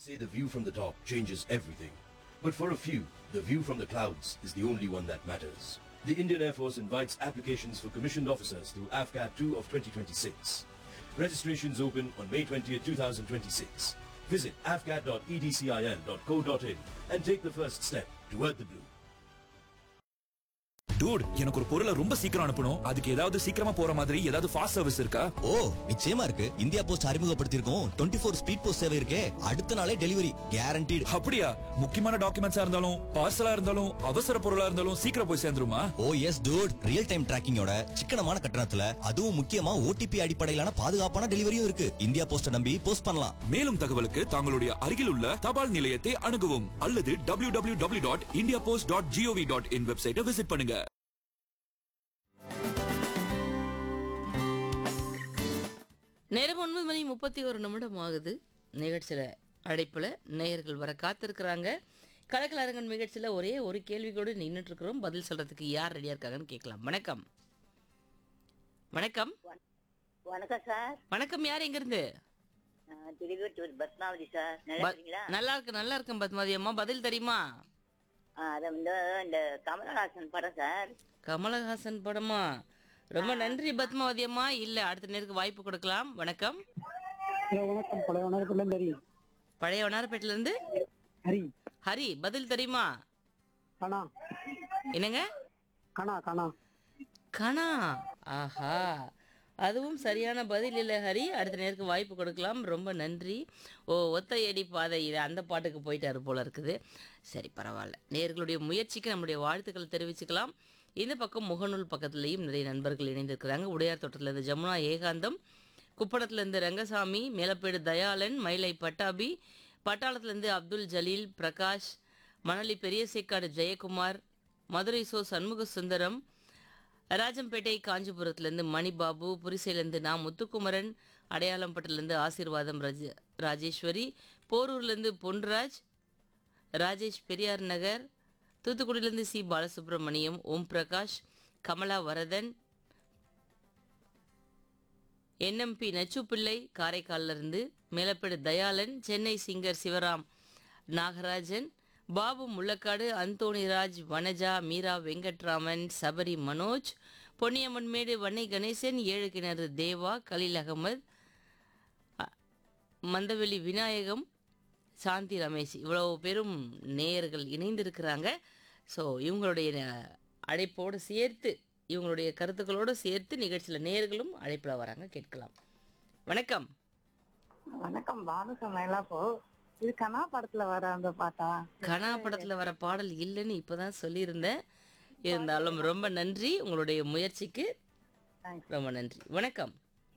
say the view from the top changes everything. But for a few, the view from the clouds is the only one that matters. The Indian Air Force invites applications for commissioned officers through AFCAT 2 of 2026. Registrations open on May 20th, 2026. Visit afcat.edcil.co.in and take the first step toward the blue. Dude எனக்கு ஒரு பொருளை ரொம்ப சீக்கிரம் அனுப்பணும் அதுக்கு ஏதாவது சீக்கிரமா போற மாதிரி ஏதாவது ஃபாஸ்ட் சர்வீஸ் இருக்கா ஓ நிச்சயமா இருக்கு இந்தியா போஸ்ட் அறிமுகப்படுத்தியிருக்கோம் டுவெண்ட்டி ஃபோர் ஸ்பீட் போஸ்ட் சேவை இருக்கே அடுத்த நாளே டெலிவரி கேரண்டீடு அப்படியா முக்கியமான டாக்குமெண்ட்ஸா இருந்தாலும் பார்சலா இருந்தாலும் அவசர பொருளா இருந்தாலும் சீக்கிரம் போய் சேர்ந்துருமா oh yes dude real time டிராக்கிங்கோட சிக்கனமான கட்டணத்துல அதுவும் முக்கியமா ஓடிபி அடிப்படையிலான பாதுகாப்பான டெலிவரியும் இருக்கு இந்தியா போஸ்ட நம்பி போஸ்ட் பண்ணலாம் மேலும் தகவலுக்கு தங்களுடைய அருகில் உள்ள தபால் நிலையத்தை அணுகவும் அல்லது W W W dot India post dot GOV dot in வெப்சைட்டை விசிட் பண்ணுங்க நேரம் ஒன்பது மணி முப்பத்தி ஒரு நிமிடம் ஆகுது நிகழ்ச்சியில் அழைப்பில் நேயர்கள் வர காத்திருக்கிறாங்க கலக்கல் அரங்கன் நிகழ்ச்சியில் ஒரே ஒரு கேள்வியோடு நின்றுட்டு இருக்கிறோம் பதில் சொல்றதுக்கு யார் ரெடியா இருக்காங்கன்னு கேட்கலாம் வணக்கம் வணக்கம் வணக்கம் சார் வணக்கம் யார் எங்கிருந்து நான் திருவிட்டூர் பத்மாவதி சார் நல்லா ப- இருக்கீங்களா நல்லா இருக்கு நல்லா இருக்கேன் பத்மாதி அம்மா பதில் தெரியுமா ஆ, அது வந்து இந்த கமலஹாசன் படம் சார் கமலஹாசன் படமா ரொம்ப நன்றி பத்மாவதி அம்மா இல்ல அடுத்த நேருக்கு வாய்ப்பு கொடுக்கலாம் வணக்கம் ஹலோ வணக்கம் பழைய வணக்கத்துல ஹரி பழைய வண்ணாரப்பேட்டில இருந்து ஹரி ஹரி பதில் தெரியுமா கணா என்னங்க கணா கணா கணா ஆஹா அதுவும் சரியான பதில் இல்லை ஹரி அடுத்த நேருக்கு வாய்ப்பு கொடுக்கலாம் ரொம்ப நன்றி ஓ ஒத்தையடி பாதை இது அந்த பாட்டுக்கு போயிட்டாரு போல இருக்குது சரி பரவாயில்ல நேர்களுடைய முயற்சிக்கு நம்முடைய வாழ்த்துக்களை தெரிவிச்சுக்கலாம் இந்த பக்கம் முகநூல் பக்கத்துலேயும் நிறைய நண்பர்கள் இணைந்திருக்கிறாங்க உடையார் தோட்டத்துலேருந்து ஜமுனா ஏகாந்தம் குப்படத்துலேருந்து ரங்கசாமி மேலப்பேடு தயாளன் மயிலை பட்டாபி பட்டாளத்துலேருந்து அப்துல் ஜலீல் பிரகாஷ் மணலி பெரியசேக்காடு ஜெயக்குமார் மதுரை சோ சண்முக சுந்தரம் ராஜம்பேட்டை காஞ்சிபுரத்துலேருந்து மணிபாபு புரிசையிலேருந்து நா முத்துக்குமரன் அடையாளம்பட்டிலேருந்து ஆசீர்வாதம் ரஜ ராஜேஸ்வரி போரூர்லேருந்து பொன்ராஜ் ராஜேஷ் பெரியார் நகர் தூத்துக்குடியிலேருந்து சி பாலசுப்ரமணியம் ஓம் பிரகாஷ் கமலா வரதன் என்எம்பி நச்சுப்பிள்ளை காரைக்கால்ல இருந்து மேலப்பேடு தயாளன் சென்னை சிங்கர் சிவராம் நாகராஜன் பாபு முள்ளக்காடு அந்தோணிராஜ் வனஜா மீரா வெங்கட்ராமன் சபரி மனோஜ் பொன்னியம்மன்மேடு வன்னை கணேசன் ஏழு கிணறு தேவா கலீல் அகமது அ- மந்தவெளி விநாயகம் சாந்தி ரமேஷ் இவ்வளவு பேரும் நேயர்கள் இணைந்திருக்கிறாங்க ஸோ இவங்களுடைய ந- அழைப்போடு சேர்த்து இவங்களுடைய கருத்துக்களோடு சேர்த்து நிகழ்ச்சியில் நேயர்களும் அழைப்பில் வராங்க கேட்கலாம் வணக்கம் வணக்கம் பாலசமையலா போ இது கனா படத்துல வர அந்த பாட்டா கனா படத்தில் வர பாடல் இல்லைன்னு இப்போதான் சொல்லியிருந்தேன் இருந்தாலும் ரொம்ப நன்றி உங்களுடைய முயற்சிக்கு ரொம்ப நன்றி வணக்கம்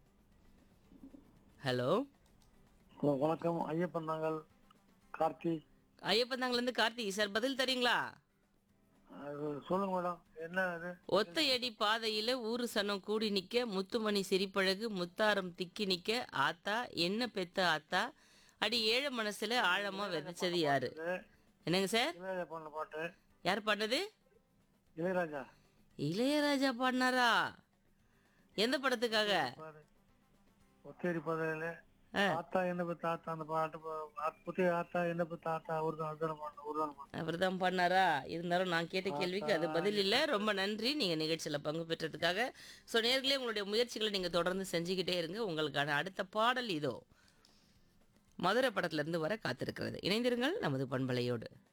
ஹலோ ஹலோ வணக்கம் ஐயப்பன் நாங்கள் கார்த்திக் ஐயப்பந்தாங்கலேருந்து கார்த்திக் சார் பதில் தரீங்களா அது சொல்லுங்க மேடம் என்ன அது ஒத்தையடி பாதையில ஊரு சனம் கூடி நிக்க முத்துமணி சிரிப்பழகு முத்தாரம் திக்கி நிக்க ஆத்தா என்ன பெத்த ஆத்தா அடி ஏழை மனசுல ஆழமா விதைச்சது யாரு என்னங்க சார் இளையராஜா பண்ண பாட்டு யார் பாடினது இளையராஜா இளையராஜா பாடினாரா எந்த படத்துக்காக பாரு ஒத்தேரி பதையில ஆ. ஆத்தா என்ன பத்தி ஆத்தா அந்த பாட்டு பா- புத்திய ஆத்தா என்ன பத்தி ஆத்தா ஒரு தான் அதுதான பாட்டு ஒரு தான் பாட்டு அவர் தான் பண்ணாரா இருந்தாலும் நான் கேட்ட கேள்விக்கு அது பதில் இல்லை ரொம்ப நன்றி நீங்கள் நிகழ்ச்சியில் பங்கு பெற்றதுக்காக ஸோ நேர்களே உங்களுடைய முயற்சிகளை நீங்கள் தொடர்ந்து செஞ்சுக்கிட்டே இருங்க உங்களுக்கான அடுத்த பாடல் இதோ மதுரை படத்திலிருந்து வர காத்திருக்கிறது இணைந்திருங்கள் நமது பண்பலையோடு